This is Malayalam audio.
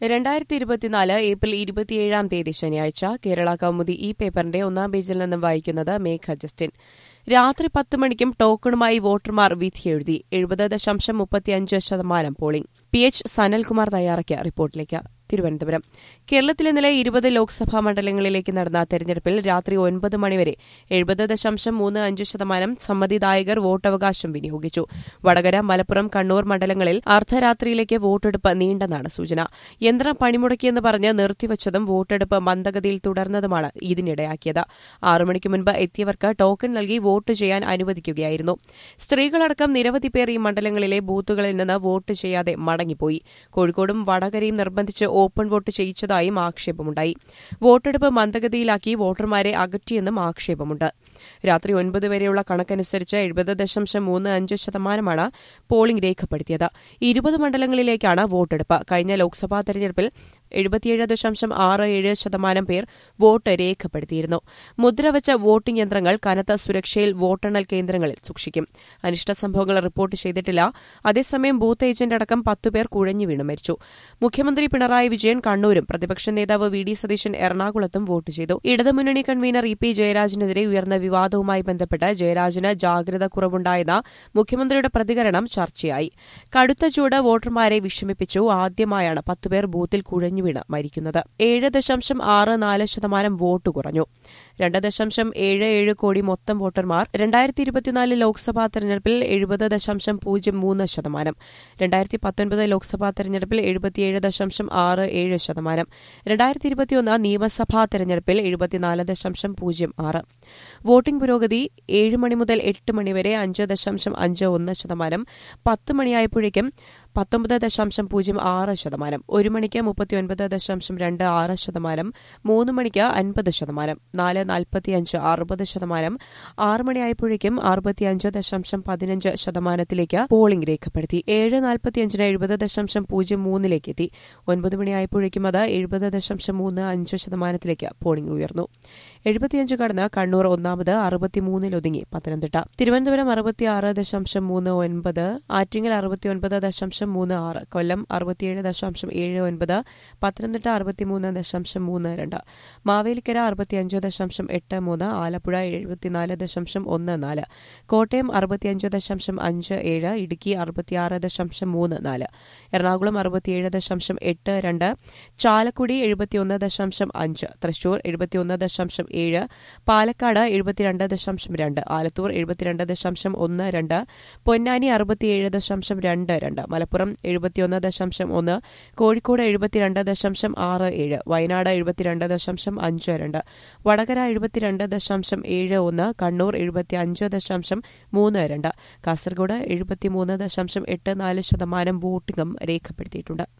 രണ്ടായിരത്തി ഇരുപത്തിനാല് ഏപ്രിൽ ഇരുപത്തിയേഴാം തീയതി ശനിയാഴ്ച കേരള കൗമുദി ഈ പേപ്പറിന്റെ ഒന്നാം പേജിൽ നിന്നും വായിക്കുന്നത് മേഘ ജസ്റ്റിൻ രാത്രി പത്ത് മണിക്കും ടോക്കണുമായി വോട്ടർമാർ വിധിയെഴുതി എഴുപത് ദശാംശം മുപ്പത്തിയഞ്ച് ശതമാനം പോളിംഗ് പി എച്ച് സനൽകുമാർ തയ്യാറാക്കിയ റിപ്പോർട്ടിലേക്ക് തിരുവനന്തപുരം കേരളത്തിൽ ഇന്നലെ ഇരുപത് ലോക്സഭാ മണ്ഡലങ്ങളിലേക്ക് നടന്ന തെരഞ്ഞെടുപ്പിൽ രാത്രി ഒൻപത് മണിവരെ എഴുപത് ദശാംശം മൂന്ന് അഞ്ച് ശതമാനം സമ്മതിദായകർ വോട്ടവകാശം വിനിയോഗിച്ചു വടകര മലപ്പുറം കണ്ണൂർ മണ്ഡലങ്ങളിൽ അർദ്ധരാത്രിയിലേക്ക് വോട്ടെടുപ്പ് നീണ്ടെന്നാണ് സൂചന യന്ത്രം പണിമുടക്കിയെന്ന് പറഞ്ഞ് നിർത്തിവച്ചതും വോട്ടെടുപ്പ് മന്ദഗതിയിൽ തുടർന്നതുമാണ് ഇതിനിടയാക്കിയത് ആറു മണിക്ക് മുൻപ് എത്തിയവർക്ക് ടോക്കൺ നൽകി വോട്ട് ചെയ്യാൻ അനുവദിക്കുകയായിരുന്നു സ്ത്രീകളടക്കം നിരവധി പേർ ഈ മണ്ഡലങ്ങളിലെ ബൂത്തുകളിൽ നിന്ന് വോട്ട് ചെയ്യാതെ മടങ്ങിപ്പോയി കോഴിക്കോടും വടകരയും നിർബന്ധിച്ച് ഓപ്പൺ വോട്ട് ചെയ്യിച്ചതായും ആക്ഷേപമുണ്ടായി വോട്ടെടുപ്പ് മന്ദഗതിയിലാക്കി വോട്ടർമാരെ അകറ്റിയെന്നും ആക്ഷേപമുണ്ട് രാത്രി ഒൻപത് വരെയുള്ള കണക്കനുസരിച്ച് എഴുപത് ദശാംശം മൂന്ന് അഞ്ച് ശതമാനമാണ് പോളിംഗ് രേഖപ്പെടുത്തിയത് ഇരുപത് മണ്ഡലങ്ങളിലേക്കാണ് വോട്ടെടുപ്പ് കഴിഞ്ഞ ലോക്സഭാ തെരഞ്ഞെടുപ്പിൽ എഴുപത്തിയേഴ് ദശാംശം ആറ് ഏഴ് ശതമാനം പേർ വോട്ട് രേഖപ്പെടുത്തിയിരുന്നു മുദ്രവച്ച വോട്ടിംഗ് യന്ത്രങ്ങൾ കനത്ത സുരക്ഷയിൽ വോട്ടെണ്ണൽ കേന്ദ്രങ്ങളിൽ സൂക്ഷിക്കും അനിഷ്ട സംഭവങ്ങൾ റിപ്പോർട്ട് ചെയ്തിട്ടില്ല അതേസമയം ബൂത്ത് ഏജന്റ് അടക്കം പത്തുപേർ കുഴഞ്ഞു വീണ് മരിച്ചു മുഖ്യമന്ത്രി പിണറായി വിജയൻ കണ്ണൂരും പ്രതിപക്ഷ നേതാവ് വി ഡി സതീശൻ എറണാകുളത്തും വോട്ട് ചെയ്തു ഇടതുമുന്നണി കൺവീനർ ഇ പി ജയരാജനെതിരെ ഉയർന്ന വിവാദവുമായി ബന്ധപ്പെട്ട് ജയരാജന് ജാഗ്രത കുറവുണ്ടായെന്ന മുഖ്യമന്ത്രിയുടെ പ്രതികരണം ചർച്ചയായി കടുത്ത ചൂട് വോട്ടർമാരെ വിഷമിപ്പിച്ചു ആദ്യമായാണ് പത്തുപേർ ബൂത്തിൽ കുഴഞ്ഞു വീണ് മരിക്കുന്നത് ഏഴ് ദശാംശം ആറ് നാല് ശതമാനം വോട്ട് കുറഞ്ഞു രണ്ട് ദശാംശം ഏഴ് ഏഴ് കോടി മൊത്തം വോട്ടർമാർ രണ്ടായിരത്തി ഇരുപത്തിനാല് ലോക്സഭാ തെരഞ്ഞെടുപ്പിൽ എഴുപത് ദശാംശം പൂജ്യം മൂന്ന് ശതമാനം രണ്ടായിരത്തി പത്തൊൻപത് ലോക്സഭാ തെരഞ്ഞെടുപ്പിൽ എഴുപത്തിയേഴ് ദശാംശം ആറ് ഏഴ് ശതമാനം രണ്ടായിരത്തി ഇരുപത്തിയൊന്ന് നിയമസഭാ തെരഞ്ഞെടുപ്പിൽ എഴുപത്തിനാല് ദശാംശം പൂജ്യം ആറ് വോട്ടിംഗ് പുരോഗതി ഏഴ് മണി മുതൽ എട്ട് മണിവരെ അഞ്ച് ദശാംശം അഞ്ച് ഒന്ന് ശതമാനം പത്ത് മണിയായപ്പോഴേക്കും പത്തൊമ്പത് ദശാംശം പൂജ്യം ആറ് ശതമാനം ഒരു മണിക്ക് മുപ്പത്തിയൊൻപത് ദശാംശം രണ്ട് ആറ് ശതമാനം മൂന്ന് മണിക്ക് അൻപത് ശതമാനം നാല് നാൽപ്പത്തിയഞ്ച് അറുപത് ശതമാനം ആറ് മണിയായപ്പോഴേക്കും അറുപത്തിയഞ്ച് ദശാംശം പതിനഞ്ച് ശതമാനത്തിലേക്ക് പോളിംഗ് രേഖപ്പെടുത്തി ഏഴ് നാൽപ്പത്തിയഞ്ചിന് എഴുപത് ദശാംശം പൂജ്യം മൂന്നിലേക്ക് എത്തി ഒൻപത് മണിയായപ്പോഴേക്കും അത് എഴുപത് ദശാംശം മൂന്ന് അഞ്ച് ശതമാനത്തിലേക്ക് പോളിംഗ് ഉയർന്നു എഴുപത്തിയഞ്ച് കടന്ന് കണ്ണൂർ ഒന്നാമത് അറുപത്തിമൂന്നിലൊതുങ്ങി പത്തനംതിട്ട തിരുവനന്തപുരം അറുപത്തിയാറ് ദശാംശം മൂന്ന് ഒൻപത് ആറ്റിങ്ങൽ അറുപത്തിയൊൻപത് ദശാംശം മൂന്ന് ആറ് കൊല്ലം അറുപത്തിയേഴ് ദശാംശം ഏഴ് ഒൻപത് പത്തനംതിട്ട അറുപത്തിമൂന്ന് ദശാംശം മൂന്ന് രണ്ട് മാവേലിക്കര അറുപത്തിയഞ്ച് ദശാംശം എട്ട് മൂന്ന് ആലപ്പുഴ എഴുപത്തിനാല് ദശാംശം ഒന്ന് നാല് കോട്ടയം അറുപത്തിയഞ്ച് ദശാംശം അഞ്ച് ഏഴ് ഇടുക്കി അറുപത്തിയാറ് ദശാംശം മൂന്ന് നാല് എറണാകുളം അറുപത്തിയേഴ് ദശാംശം എട്ട് രണ്ട് ചാലക്കുടി എഴുപത്തിയൊന്ന് ദശാംശം അഞ്ച് തൃശൂർ എഴുപത്തിയൊന്ന് ദശാംശം ഏഴ് പാലക്കാട് എഴുപത്തിരണ്ട് ദശാംശം രണ്ട് ആലത്തൂർ എഴുപത്തിരണ്ട് ദശാംശം ഒന്ന് രണ്ട് പൊന്നാനി അറുപത്തിയേഴ് ദശാംശം രണ്ട് രണ്ട് മലപ്പുറം എഴുപത്തിയൊന്ന് ദശാംശം ഒന്ന് കോഴിക്കോട് എഴുപത്തിരണ്ട് ദശാംശം ആറ് ഏഴ് വയനാട് എഴുപത്തിരണ്ട് ദശാംശം അഞ്ച് രണ്ട് വടകര എഴുപത്തിരണ്ട് ദശാംശം ഏഴ് ഒന്ന് കണ്ണൂർ എഴുപത്തിയഞ്ച് ദശാംശം മൂന്ന് രണ്ട് കാസർഗോഡ് എഴുപത്തിമൂന്ന് ദശാംശം എട്ട് നാല് ശതമാനം വോട്ടിംഗും രേഖപ്പെടുത്തിയിട്ടുണ്ട്